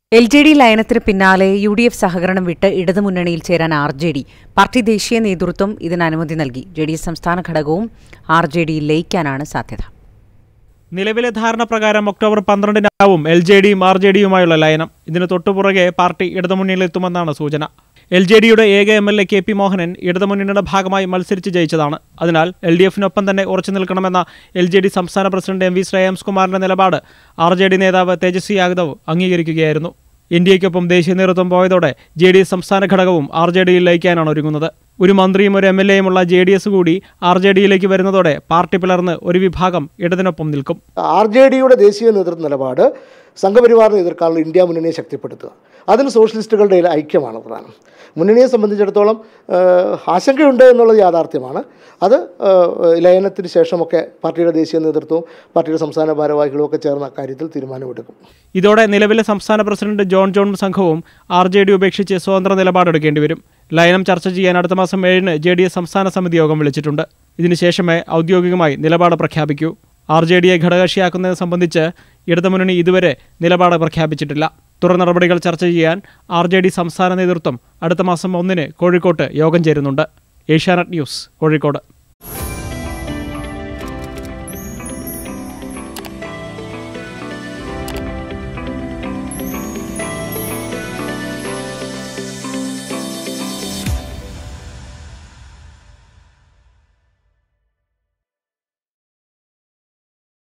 L J D ലയനത്തിന് പിന്നാലെ U D F സഹകരണം വിട്ട് ഇടതുമുന്നണിയിൽ ചേരാൻ ആർ ജെ ഡി പാർട്ടി ദേശീയ നേതൃത്വം ഇതിന് അനുമതി നൽകി ജെ ഡി എസ് സംസ്ഥാന ഘടകവും ആർ ജെ ഡിയിൽ ലയിക്കാനാണ് സാധ്യത നിലവിലെ ധാരണ പ്രകാരം ഒക്ടോബർ പന്ത്രണ്ടിനാവും എൽ ജെ ഡിയും ആർ ജെ ഡിയുമായുള്ള ലയനം ഇതിന് തൊട്ടുപുറകെ പാർട്ടി ഇടതുമുന്നണിയിലെത്തുമെന്നാണ് സൂചന എൽ ജെ ഡിയുടെ ഏക M L A K P Mohanan ഇടതുമുന്നണിയുടെ ഭാഗമായി മത്സരിച്ച് ജയിച്ചതാണ് അതിനാൽ എൽ ഡി എഫിനൊപ്പം തന്നെ ഉറച്ചു നിൽക്കണമെന്ന എൽ ജെ ഡി സംസ്ഥാന പ്രസിഡന്റ് എം വി ശ്രേയാംസ് കുമാറിന്റെ നിലപാട് ആർ ജെ ഡി നേതാവ് തേജസ്വി യാദവ് അംഗീകരിക്കുകയായിരുന്നു ഇന്ത്യയ്ക്കൊപ്പം ദേശീയ നേതൃത്വം പോയതോടെ ജെ ഡി എസ് സംസ്ഥാന ഘടകവും ആർ ജെ ഡിയിൽ ലയിക്കാനാണ് ഒരുങ്ങുന്നത് ഒരു മന്ത്രിയും ഒരു എം എൽ എയുമുള്ള ജെ ഡി എസ് കൂടി ആർ ജെ ഡിയിലേക്ക് വരുന്നതോടെ പാർട്ടി പിളർന്ന് ഒരു വിഭാഗം ഇടതിനൊപ്പം നിൽക്കും ആർ ജെ ഡിയുടെ ദേശീയ നേതൃത്വ നിലപാട് സംഘപരിവാറിനെ എതിർക്കാനുള്ള ഇന്ത്യ മുന്നണിയെ ശക്തിപ്പെടുത്തുക അതിന് സോഷ്യലിസ്റ്റുകളുടെ ഐക്യമാണ് പ്രധാനം മുന്നണിയെ സംബന്ധിച്ചിടത്തോളം ഏഹ്, ആശങ്കയുണ്ട് എന്നുള്ളത് യാഥാർത്ഥ്യമാണ് അത് ഏഹ്, ലയനത്തിന് ശേഷമൊക്കെ പാർട്ടിയുടെ ദേശീയ നേതൃത്വവും പാർട്ടിയുടെ സംസ്ഥാന ഭാരവാഹികളും ഒക്കെ ചേർന്ന കാര്യത്തിൽ തീരുമാനമെടുക്കും ഇതോടെ നിലവിലെ സംസ്ഥാന പ്രസിഡന്റ് ജോൺ ജോൺ സംഘവും ആർ ജെ ഡി ഉപേക്ഷിച്ച് സ്വതന്ത്ര നിലപാടെടുക്കേണ്ടി വരും ലയനം ചർച്ച ചെയ്യാൻ അടുത്ത മാസം ഏഴിന് ജെ ഡി എസ് സംസ്ഥാന സമിതി യോഗം വിളിച്ചിട്ടുണ്ട് ഇതിനുശേഷമേ ഔദ്യോഗികമായി നിലപാട് പ്രഖ്യാപിക്കൂ ആർ ജെ ഡിയെ ഘടകകക്ഷിയാക്കുന്നത് സംബന്ധിച്ച് ഇടതുമുന്നണി ഇതുവരെ നിലപാട് പ്രഖ്യാപിച്ചിട്ടില്ല തുടർ നടപടികൾ ചർച്ച ചെയ്യാൻ ആർ ജെ ഡി സംസ്ഥാന നേതൃത്വം അടുത്ത മാസം ഒന്നിന് കോഴിക്കോട്ട് യോഗം ചേരുന്നുണ്ട് ഏഷ്യാനെറ്റ് ന്യൂസ് കോഴിക്കോട്